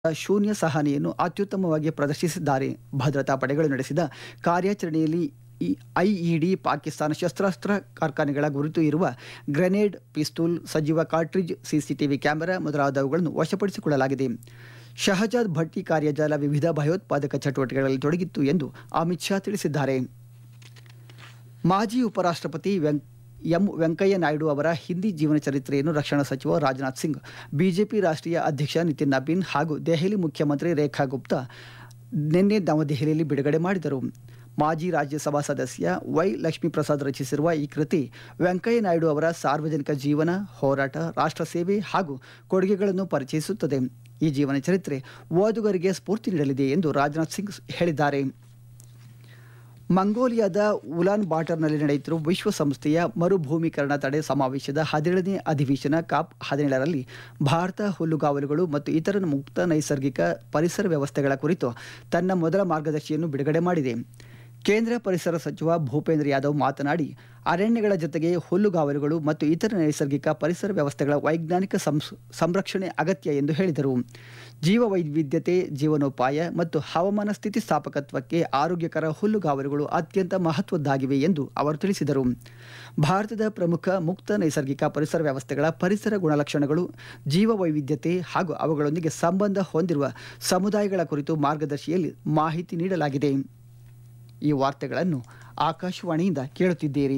ಶೂನ್ಯ ಸಹನೆಯನ್ನು ಅತ್ಯುತ್ತಮವಾಗಿ ಪ್ರದರ್ಶಿಸಿದ್ದಾರೆ ಭದ್ರತಾ ಪಡೆಗಳು ನಡೆಸಿದ ಕಾರ್ಯಾಚರಣೆಯಲ್ಲಿ ಈ ಐಇಡಿ ಪಾಕಿಸ್ತಾನ ಶಸ್ತ್ರಾಸ್ತ್ರ ಕಾರ್ಖಾನೆಗಳ ಗುರುತು ಇರುವ ಗ್ರೆನೇಡ್ ಪಿಸ್ತೂಲ್ ಸಜೀವ ಕಾರ್ಟ್ರಿಜ್ ಸಿಸಿಟಿವಿ ಕ್ಯಾಮೆರಾ ಮೊದಲಾದವುಗಳನ್ನು ವಶಪಡಿಸಿಕೊಳ್ಳಲಾಗಿದೆ ಶಹಜಾದ್ ಭಟ್ಟಿ ಕಾರ್ಯಜಾಲ ವಿವಿಧ ಭಯೋತ್ಪಾದಕ ಚಟುವಟಿಕೆಗಳಲ್ಲಿ ತೊಡಗಿತ್ತು ಎಂದು ಅಮಿತ್ ಶಾ ತಿಳಿಸಿದ್ದಾರೆ ಮಾಜಿ ಉಪರಾಷ್ಟ್ರಪತಿ ವೆಂಕ್ ಎಂ ವೆಂಕಯ್ಯ ನಾಯ್ಡು ಅವರ ಹಿಂದಿ ಜೀವನ ಚರಿತ್ರೆಯನ್ನು ರಕ್ಷಣಾ ಸಚಿವ ರಾಜನಾಥ್ ಸಿಂಗ್ ಬಿಜೆಪಿ ರಾಷ್ಟ್ರೀಯ ಅಧ್ಯಕ್ಷ ನಿತಿನ್ ನಬೀನ್ ಹಾಗೂ ದೆಹಲಿ ಮುಖ್ಯಮಂತ್ರಿ ರೇಖಾ ಗುಪ್ತಾ ನಿನ್ನೆ ನವದೆಹಲಿಯಲ್ಲಿ ಬಿಡುಗಡೆ ಮಾಡಿದರು ಮಾಜಿ ರಾಜ್ಯಸಭಾ ಸದಸ್ಯ ವೈ ಲಕ್ಷ್ಮೀಪ್ರಸಾದ್ ರಚಿಸಿರುವ ಈ ಕೃತಿ ವೆಂಕಯ್ಯ ನಾಯ್ಡು ಅವರ ಸಾರ್ವಜನಿಕ ಜೀವನ ಹೋರಾಟ ರಾಷ್ಟ್ರ ಸೇವೆ ಹಾಗೂ ಕೊಡುಗೆಗಳನ್ನು ಪರಿಚಯಿಸುತ್ತದೆ ಈ ಜೀವನ ಚರಿತ್ರೆ ಓದುಗರಿಗೆ ಸ್ಫೂರ್ತಿ ನೀಡಲಿದೆ ಎಂದು ರಾಜನಾಥ್ ಸಿಂಗ್ ಹೇಳಿದ್ದಾರೆ ಮಂಗೋಲಿಯಾದ ಉಲಾನ್ ಬಾಟರ್ನಲ್ಲಿ ನಡೆಯುತ್ತಿರುವ ವಿಶ್ವಸಂಸ್ಥೆಯ ಮರುಭೂಮೀಕರಣ ತಡೆ ಸಮಾವೇಶದ ಹದಿನೇಳನೇ ಅಧಿವೇಶನ ಕಾಪ್ ಹದಿನೇಳರಲ್ಲಿ ಭಾರತ ಹುಲ್ಲುಗಾವಲುಗಳು ಮತ್ತು ಇತರ ಮುಕ್ತ ನೈಸರ್ಗಿಕ ಪರಿಸರ ವ್ಯವಸ್ಥೆಗಳ ಕುರಿತು ತನ್ನ ಮೊದಲ ಮಾರ್ಗದರ್ಶಿಯನ್ನು ಬಿಡುಗಡೆ ಮಾಡಿದೆ ಕೇಂದ್ರ ಪರಿಸರ ಸಚಿವ ಭೂಪೇಂದ್ರ ಯಾದವ್ ಮಾತನಾಡಿ ಅರಣ್ಯಗಳ ಜೊತೆಗೆ ಹುಲ್ಲುಗಾವಲುಗಳು ಮತ್ತು ಇತರ ನೈಸರ್ಗಿಕ ಪರಿಸರ ವ್ಯವಸ್ಥೆಗಳ ವೈಜ್ಞಾನಿಕ ಸಂಸ್- ಸಂರಕ್ಷಣೆ ಅಗತ್ಯ ಎಂದು ಹೇಳಿದರು ಜೀವ ವೈವಿಧ್ಯತೆ ಜೀವನೋಪಾಯ ಮತ್ತು ಹವಾಮಾನ ಸ್ಥಿತಿಸ್ಥಾಪಕತ್ವಕ್ಕೆ ಆರೋಗ್ಯಕರ ಹುಲ್ಲುಗಾವಲುಗಳು ಅತ್ಯಂತ ಮಹತ್ವದ್ದಾಗಿವೆ ಎಂದು ಅವರು ತಿಳಿಸಿದರು ಭಾರತದ ಪ್ರಮುಖ ಮುಕ್ತ ನೈಸರ್ಗಿಕ ಪರಿಸರ ವ್ಯವಸ್ಥೆಗಳ ಪರಿಸರ ಗುಣಲಕ್ಷಣಗಳು ಜೀವ ವೈವಿಧ್ಯತೆ ಹಾಗೂ ಅವುಗಳೊಂದಿಗೆ ಸಂಬಂಧ ಹೊಂದಿರುವ ಸಮುದಾಯಗಳ ಕುರಿತು ಮಾರ್ಗದರ್ಶಿಯಲ್ಲಿ ಮಾಹಿತಿ ನೀಡಲಾಗಿದೆ ಈ ವಾರ್ತೆಗಳನ್ನು ಆಕಾಶವಾಣಿಯಿಂದ ಕೇಳುತ್ತಿದ್ದೀರಿ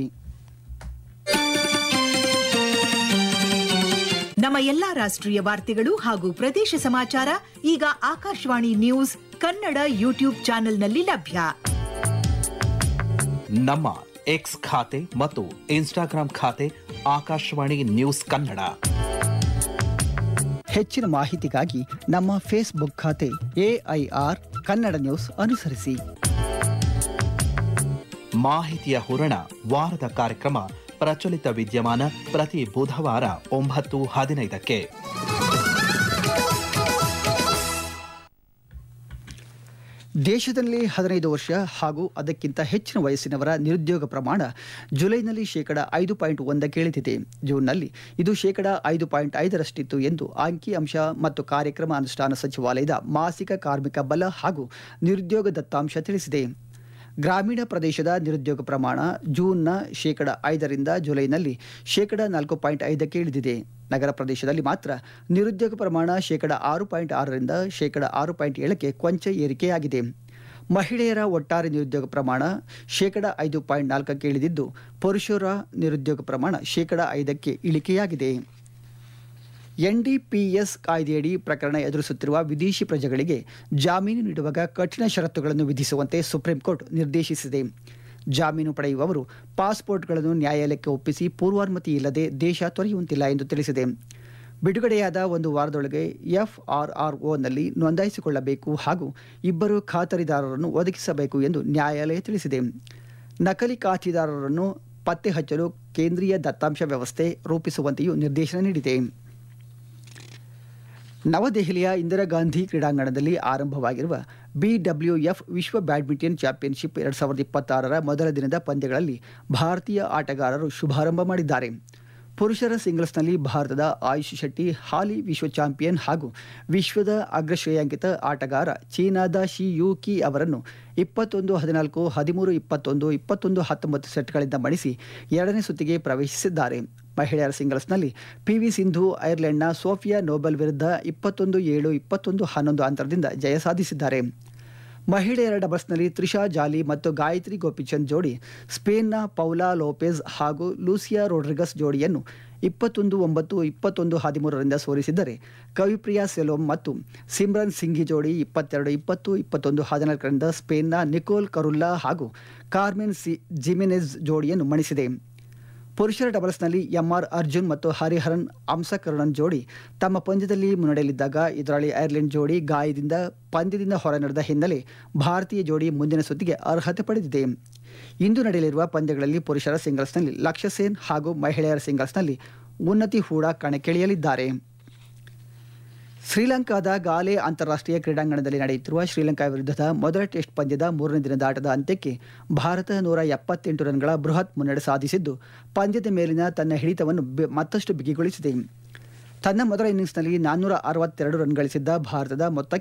ನಮ್ಮ ಎಲ್ಲಾ ರಾಷ್ಟ್ರೀಯ ವಾರ್ತೆಗಳು ಹಾಗೂ ಪ್ರದೇಶ ಸಮಾಚಾರ ಈಗ ಆಕಾಶವಾಣಿ ನ್ಯೂಸ್ ಕನ್ನಡ ಯೂಟ್ಯೂಬ್ ಚಾನೆಲ್ನಲ್ಲಿ ಲಭ್ಯ ನಮ್ಮ ಎಕ್ಸ್ ಖಾತೆ ಮತ್ತು ಇನ್ಸ್ಟಾಗ್ರಾಂ ಖಾತೆ ಆಕಾಶವಾಣಿ ನ್ಯೂಸ್ ಕನ್ನಡ ಹೆಚ್ಚಿನ ಮಾಹಿತಿಗಾಗಿ ನಮ್ಮ ಫೇಸ್ಬುಕ್ ಖಾತೆ ಎಐಆರ್ ಕನ್ನಡ ನ್ಯೂಸ್ ಅನುಸರಿಸಿ ಮಾಹಿತಿಯ ಹೂರಣ ವಾರದ ಕಾರ್ಯಕ್ರಮ ಪ್ರಚಲಿತ ವಿದ್ಯಮಾನ ಪ್ರತಿ ಬುಧವಾರ ಒಂಬತ್ತು ಹದಿನೈದಕ್ಕೆ ದೇಶದಲ್ಲಿ ಹದಿನೈದು ವರ್ಷ ಹಾಗೂ ಅದಕ್ಕಿಂತ ಹೆಚ್ಚಿನ ವಯಸ್ಸಿನವರ ನಿರುದ್ಯೋಗ ಪ್ರಮಾಣ ಜುಲೈನಲ್ಲಿ ಶೇಕಡ ಐದು ಪಾಯಿಂಟ್ ಒಂದಕ್ಕೆ ಇಳಿದಿದೆ ಜೂನ್ನಲ್ಲಿ ಇದು ಶೇಕಡ ಐದು ಪಾಯಿಂಟ್ ಐದರಷ್ಟಿತ್ತು ಎಂದು ಅಂಕಿಅಂಶ ಮತ್ತು ಕಾರ್ಯಕ್ರಮ ಅನುಷ್ಠಾನ ಸಚಿವಾಲಯದ ಮಾಸಿಕ ಕಾರ್ಮಿಕ ಬಲ ಹಾಗೂ ನಿರುದ್ಯೋಗ ದತ್ತಾಂಶ ತಿಳಿಸಿದೆ ಗ್ರಾಮೀಣ ಪ್ರದೇಶದ ನಿರುದ್ಯೋಗ ಪ್ರಮಾಣ ಜೂನ್ನ ಶೇಕಡ ಐದರಿಂದ ಜುಲೈನಲ್ಲಿ ಶೇಕಡ ನಾಲ್ಕು ಪಾಯಿಂಟ್ ಐದಕ್ಕೆ ಇಳಿದಿದೆ ನಗರ ಪ್ರದೇಶದಲ್ಲಿ ಮಾತ್ರ ನಿರುದ್ಯೋಗ ಪ್ರಮಾಣ ಶೇಕಡ ಆರು ಪಾಯಿಂಟ್ ಆರರಿಂದ ಶೇಕಡ ಆರು ಪಾಯಿಂಟ್ ಏಳಕ್ಕೆ ಕೊಂಚ ಏರಿಕೆಯಾಗಿದೆ ಮಹಿಳೆಯರ ಒಟ್ಟಾರೆ ನಿರುದ್ಯೋಗ ಪ್ರಮಾಣ ಶೇಕಡ ಐದು ಪಾಯಿಂಟ್ ನಾಲ್ಕಕ್ಕೆ ಇಳಿದಿದ್ದು ಪುರುಷರ ನಿರುದ್ಯೋಗ ಪ್ರಮಾಣ ಶೇಕಡ ಐದಕ್ಕೆ ಇಳಿಕೆಯಾಗಿದೆ ಎನ್ಡಿಪಿಎಸ್ ಕಾಯ್ದೆಯಡಿ ಪ್ರಕರಣ ಎದುರಿಸುತ್ತಿರುವ ವಿದೇಶಿ ಪ್ರಜೆಗಳಿಗೆ ಜಾಮೀನು ನೀಡುವಾಗ ಕಠಿಣ ಷರತ್ತುಗಳನ್ನು ವಿಧಿಸುವಂತೆ ಸುಪ್ರೀಂ ಕೋರ್ಟ್ ನಿರ್ದೇಶಿಸಿದೆ ಜಾಮೀನು ಪಡೆಯುವವರು ಪಾಸ್ಪೋರ್ಟ್ಗಳನ್ನು ನ್ಯಾಯಾಲಯಕ್ಕೆ ಒಪ್ಪಿಸಿ ಪೂರ್ವಾನುಮತಿ ಇಲ್ಲದೆ ದೇಶ ತೊರೆಯುವಂತಿಲ್ಲ ಎಂದು ತಿಳಿಸಿದೆ ಬಿಡುಗಡೆಯಾದ ಒಂದು ವಾರದೊಳಗೆ ಎಫ್ಆರ್ಆರ್ಒನಲ್ಲಿ ನೋಂದಾಯಿಸಿಕೊಳ್ಳಬೇಕು ಹಾಗೂ ಇಬ್ಬರು ಖಾತರಿದಾರರನ್ನು ಒದಗಿಸಬೇಕು ಎಂದು ನ್ಯಾಯಾಲಯ ತಿಳಿಸಿದೆ ನಕಲಿ ಖಾತೆದಾರರನ್ನು ಪತ್ತೆ ಹಚ್ಚಲು ಕೇಂದ್ರೀಯ ದತ್ತಾಂಶ ವ್ಯವಸ್ಥೆ ರೂಪಿಸುವಂತೆಯೂ ನಿರ್ದೇಶನ ನೀಡಿದೆ ನವದೆಹಲಿಯ ಇಂದಿರಾ ಗಾಂಧಿ ಕ್ರೀಡಾಂಗಣದಲ್ಲಿ ಆರಂಭವಾಗಿರುವ ಬಿಡಬ್ಲ್ಯೂಎಫ್ ವಿಶ್ವ ಬ್ಯಾಡ್ಮಿಂಟನ್ ಚಾಂಪಿಯನ್ಶಿಪ್ ಎರಡು ಸಾವಿರದ ಇಪ್ಪತ್ತಾರರ ಮೊದಲ ದಿನದ ಪಂದ್ಯಗಳಲ್ಲಿ ಭಾರತೀಯ ಆಟಗಾರರು ಶುಭಾರಂಭ ಮಾಡಿದ್ದಾರೆ ಪುರುಷರ ಸಿಂಗಲ್ಸ್ನಲ್ಲಿ ಭಾರತದ ಆಯುಷ್ ಶೆಟ್ಟಿ ಹಾಲಿ ವಿಶ್ವ ಚಾಂಪಿಯನ್ ಹಾಗೂ ವಿಶ್ವದ ಅಗ್ರಶ್ರೇಯಾಂಕಿತ ಆಟಗಾರ ಚೀನಾದ ಶಿ ಯೂಕಿ ಅವರನ್ನು ಇಪ್ಪತ್ತೊಂದು ಹದಿನಾಲ್ಕು ಹದಿಮೂರು ಇಪ್ಪತ್ತೊಂದು ಇಪ್ಪತ್ತೊಂದು ಹತ್ತೊಂಬತ್ತು ಸೆಟ್ಗಳಿಂದ ಮಣಿಸಿ ಎರಡನೇ ಸುತ್ತಿಗೆ ಪ್ರವೇಶಿಸಿದ್ದಾರೆ ಮಹಿಳೆಯರ ಸಿಂಗಲ್ಸ್ನಲ್ಲಿ ಪಿವಿ ಸಿಂಧು ಐರ್ಲೆಂಡ್ನ ಸೋಫಿಯಾ ನೋಬೆಲ್ ವಿರುದ್ಧ ಇಪ್ಪತ್ತೊಂದು ಏಳು ಇಪ್ಪತ್ತೊಂದು ಹನ್ನೊಂದು ಅಂತರದಿಂದ ಜಯ ಸಾಧಿಸಿದ್ದಾರೆ ಮಹಿಳೆಯರ ಡಬಲ್ಸ್ನಲ್ಲಿ ತ್ರಿಷಾ ಜಾಲಿ ಮತ್ತು ಗಾಯತ್ರಿ ಗೋಪಿಚಂದ್ ಜೋಡಿ ಸ್ಪೇನ್ನ ಪೌಲಾ ಲೋಪೆಜ್ ಹಾಗೂ ಲೂಸಿಯಾ ರೋಡ್ರಿಗಸ್ ಜೋಡಿಯನ್ನು ಇಪ್ಪತ್ತೊಂದು ಒಂಬತ್ತು ಇಪ್ಪತ್ತೊಂದು ಹದಿಮೂರರಿಂದ ಸೋಲಿಸಿದ್ದರೆ ಕವಿಪ್ರಿಯಾ ಸೆಲೋಮ್ ಮತ್ತು ಸಿಮ್ರನ್ ಸಿಂಘಿ ಜೋಡಿ ಇಪ್ಪತ್ತೆರಡು ಇಪ್ಪತ್ತು ಇಪ್ಪತ್ತೊಂದು ಹದಿನಾಲ್ಕರಿಂದ ಸ್ಪೇನ್ನ ನಿಕೋಲ್ ಕರುಲ್ಲಾ ಹಾಗೂ ಕಾರ್ಮೆನ್ ಸಿ ಜಿಮಿನೆಜ್ ಜೋಡಿಯನ್ನು ಮಣಿಸಿದೆ ಪುರುಷರ ಡಬಲ್ಸ್ನಲ್ಲಿ ಎಂಆರ್ ಅರ್ಜುನ್ ಮತ್ತು ಹರಿಹರನ್ ಅಂಸಕರಣನ್ ಜೋಡಿ ತಮ್ಮ ಪಂದ್ಯದಲ್ಲಿ ಮುನ್ನಡೆಯಲಿದ್ದಾಗ ಎದುರಾಳಿ ಐರ್ಲೆಂಡ್ ಜೋಡಿ ಗಾಯದಿಂದ ಪಂದ್ಯದಿಂದ ಹೊರ ನಡೆದ ಹಿನ್ನೆಲೆ ಭಾರತೀಯ ಜೋಡಿ ಮುಂದಿನ ಸುತ್ತಿಗೆ ಅರ್ಹತೆ ಪಡೆದಿದೆ ಇಂದು ನಡೆಯಲಿರುವ ಪಂದ್ಯಗಳಲ್ಲಿ ಪುರುಷರ ಸಿಂಗಲ್ಸ್ನಲ್ಲಿ ಲಕ್ಷ್ಯ ಸೇನ್ ಹಾಗೂ ಮಹಿಳೆಯರ ಸಿಂಗಲ್ಸ್ನಲ್ಲಿ ಉನ್ನತಿ ಹೂಡ ಕಣಕ್ಕಿಳಿಯಲಿದ್ದಾರೆ ಶ್ರೀಲಂಕಾದ ಗಾಲೆ ಅಂತಾರಾಷ್ಟ್ರೀಯ ಕ್ರೀಡಾಂಗಣದಲ್ಲಿ ನಡೆಯುತ್ತಿರುವ ಶ್ರೀಲಂಕಾ ವಿರುದ್ಧದ ಮೊದಲ ಟೆಸ್ಟ್ ಪಂದ್ಯದ ಮೂರನೇ ದಿನದ ಆಟದ ಅಂತ್ಯಕ್ಕೆ ಭಾರತ ನೂರ ಎಪ್ಪತ್ತೆಂಟು ರನ್ಗಳ ಬೃಹತ್ ಮುನ್ನಡೆ ಸಾಧಿಸಿದ್ದು ಪಂದ್ಯದ ಮೇಲಿನ ತನ್ನ ಹಿಡಿತವನ್ನು ಬೆ- ಮತ್ತಷ್ಟು ಬಿಗಿಗೊಳಿಸಿದೆ ತನ್ನ ಮೊದಲ ಇನ್ನಿಂಗ್ಸ್ನಲ್ಲಿ ನಾನ್ನೂರ ಅರವತ್ತೆರಡು ರನ್ ಗಳಿಸಿದ್ದ ಭಾರತದ ಮೊತ್ತ